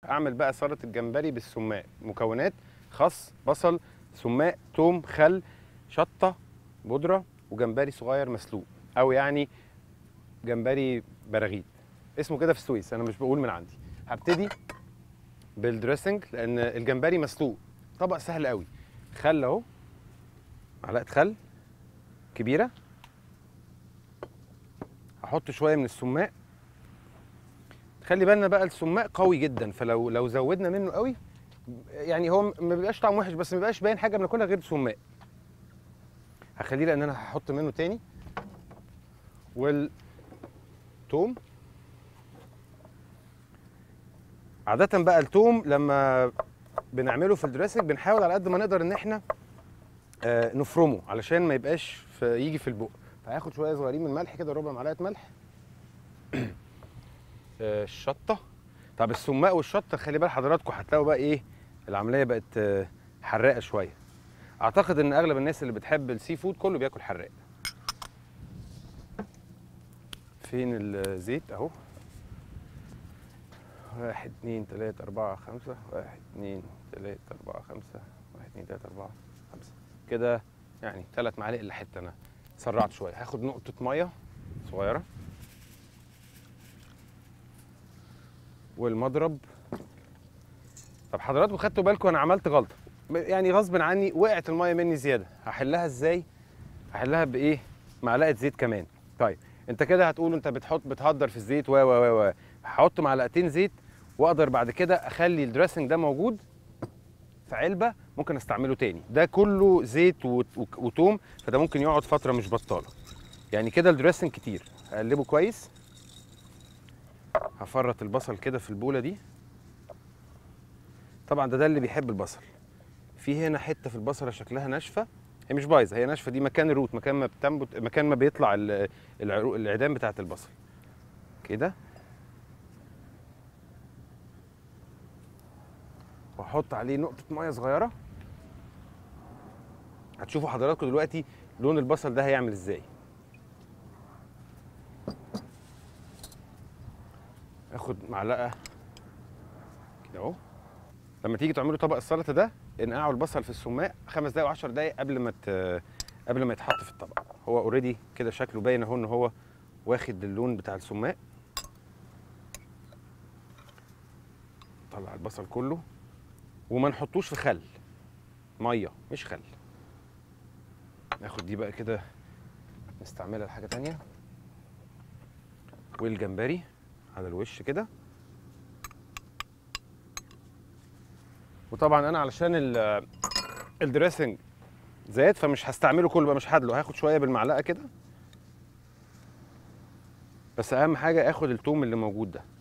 اعمل بقى سلطه الجمبري بالسماق مكونات خس بصل سماق توم خل شطه بودره وجمبري صغير مسلوق او يعني جمبري براغيث اسمه كده في السويس انا مش بقول من عندي هبتدي بالدريسنج لان الجمبري مسلوق طبق سهل قوي خل اهو معلقه خل كبيره هحط شويه من السماق خلي بالنا بقى السماق قوي جدا فلو لو زودنا منه قوي يعني هو ما بيبقاش طعم وحش بس ما بيبقاش باين حاجه بناكلها غير سماق هخليه لان انا هحط منه تاني والثوم عادة بقى التوم لما بنعمله في الدريسنج بنحاول على قد ما نقدر ان احنا آه نفرمه علشان ما يبقاش في يجي في البق فهاخد شويه صغيرين من الملح كده ربع معلقه ملح آه الشطه طب السماق والشطه خلي بال حضراتكم هتلاقوا بقى ايه العمليه بقت آه حراقه شويه اعتقد ان اغلب الناس اللي بتحب السي فود كله بياكل حراق فين الزيت اهو واحد اتنين تلاتة أربعة خمسة واحد اتنين تلاتة أربعة خمسة واحد اتنين تلاتة أربعة خمسة كده يعني تلات معالق إلا حتة أنا سرعت شوية هاخد نقطة مية صغيرة والمضرب طب حضراتكم خدتوا بالكم أنا عملت غلطة يعني غصب عني وقعت المية مني زيادة هحلها إزاي؟ هحلها بإيه؟ معلقة زيت كمان طيب انت كده هتقول انت بتحط بتهدر في الزيت و و و و هحط معلقتين زيت واقدر بعد كده اخلي الدريسنج ده موجود في علبه ممكن استعمله تاني ده كله زيت وت- وك- وتوم فده ممكن يقعد فتره مش بطاله يعني كده الدريسنج كتير هقلبه كويس هفرط البصل كده في البوله دي طبعا ده ده اللي بيحب البصل في هنا حته في البصله شكلها ناشفه هي مش بايظه هي ناشفه دي مكان الروت مكان ما بتنبت مكان ما بيطلع ال- العرو- العيدان بتاعه البصل كده واحط عليه نقطه ميه صغيره هتشوفوا حضراتكم دلوقتي لون البصل ده هيعمل ازاي اخد معلقه كده اهو لما تيجي تعملوا طبق السلطه ده انقعوا البصل في السماق خمس دقايق و10 دقايق قبل ما ت- قبل ما يتحط في الطبق هو اوريدي كده شكله باين اهو ان هو واخد اللون بتاع السماق طلع البصل كله وما نحطوش في خل ميه مش خل ناخد دي بقى كده نستعملها لحاجه تانية والجمبري على الوش كده وطبعا انا علشان ال- الدريسنج زاد فمش هستعمله كله بقى مش هدله هاخد شويه بالمعلقه كده بس اهم حاجه اخد التوم اللي موجود ده